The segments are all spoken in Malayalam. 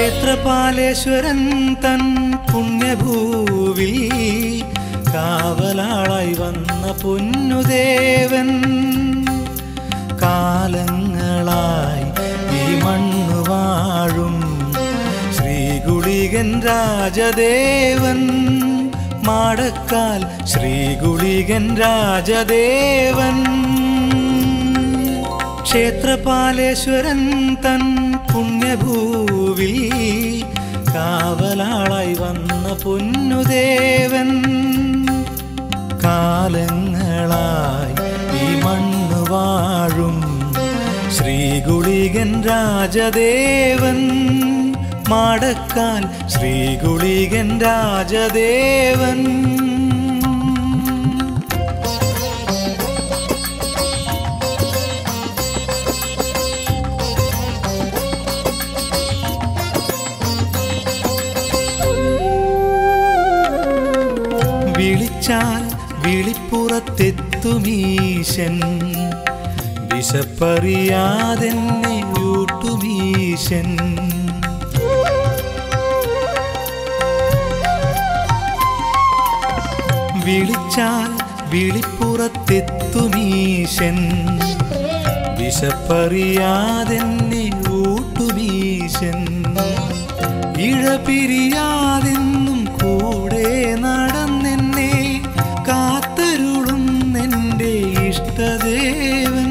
ക്ഷേത്രപാലേശ്വരൻ തൻ പുണ്യഭൂവിൽ കാവലാളായി വന്ന പൊന്നുദേവൻ കാലങ്ങളായി ഈ മണ്ണു വാഴും ശ്രീകുളികൻ രാജദേവൻ മാടക്കാൽ ശ്രീകുളികൻ രാജദേവൻ ക്ഷേത്രപാലേശ്വരൻ തൻ പുണ്യഭൂവിൽ കാവലാളായി വന്ന പൊന്നുദേവൻ കാലങ്ങളായി ഈ മണ്ണു വാഴും ശ്രീകുളികൻ രാജദേവൻ മാടക്കാൽ ശ്രീകുളികൻ രാജദേവൻ വിളിച്ചാൽ വിളിപ്പുറത്തെത്തുമീശൻ വിശപ്പറിയാതെന്നെ ഊട്ടുമീശൻ വിളിച്ചാൽ വിളിപ്പുറത്തെത്തുമീശൻ വിശപ്പറിയാതെന്നെ ഊട്ടുമീശൻ ഇഴപിരിയാതെന്നും കൂടെ നടന്നെന്നെ കാത്തരുളും എൻ്റെ ഇഷ്ടദേവൻ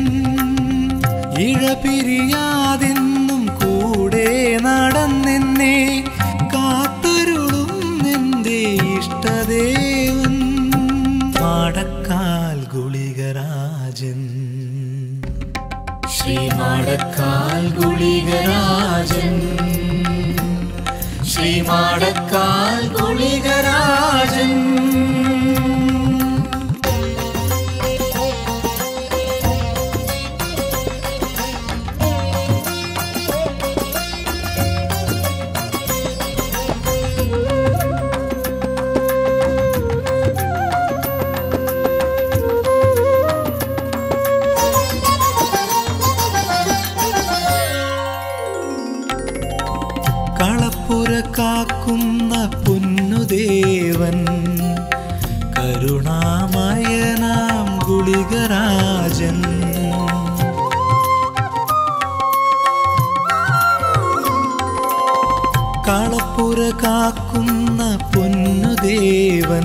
ഇഴപിരിയാതെന്നും കൂടെ നടന്നെന്നെ കാത്തരുളും എൻ്റെ ഇഷ്ടദേവൻ മാടക്കാൽ ഗുളികരാജൻ ശ്രീമാടക്കാൽ ഗുളികരാജൻ ശ്രീമാടക്കാൽ ഗുളികരാജൻ കളപ്പുര കാക്കുന്ന പൊന്നുദേവൻ കരുണാമയനാം ഗുളികരാജൻ കളപ്പുര കാക്കുന്ന പൊന്നുദേവൻ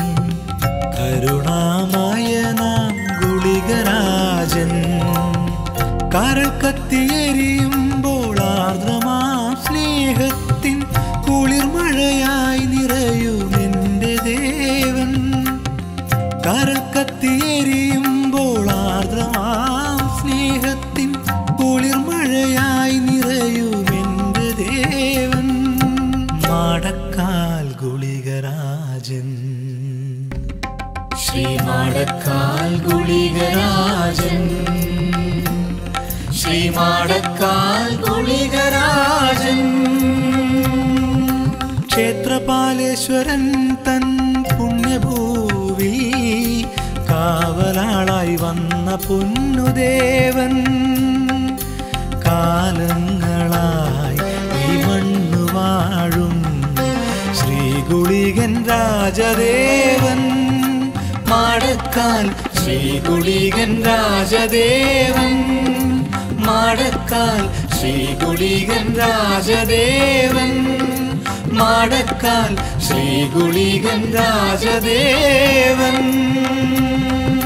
കരുണാമയനാം ഗുളികരാജൻ കരൾ കത്തിയെരിയുമ്പോൾ ആർദ്രമാം സ്നേഹത്തിൻ കുളിർമഴയായി നിറയും എൻ്റെ ദേവൻ കരൾ കത്തിയെരിയുമ്പോൾ ആർദ്രമാം സ്നേഹത്തിൻ കുളിർമഴയായി നിറയും എൻ്റെ ദേവൻ മാടക്കാൽ ഗുളികരാജൻ ശ്രീമാടക്കാൽ ഗുളികരാജൻ ശ്രീമാടക്കാൽ ഗുളികരാജൻ ക്ഷേത്രപാലേശ്വരൻ തൻ പുണ്യഭൂവിൽ കാവലാളായി വന്ന പൊന്നുദേവൻ കാലങ്ങളായി ഈ മണ്ണു വാഴും ശ്രീകുളികൻ രാജദേവൻ മാടക്കാൽ ശ്രീകുളികൻ രാജദേവൻ മാടക്കാൽ ശ്രീകുളികൻ രാജദേവൻ മാടക്കാൽ ശ്രീകുളികൻ രാജദേവൻ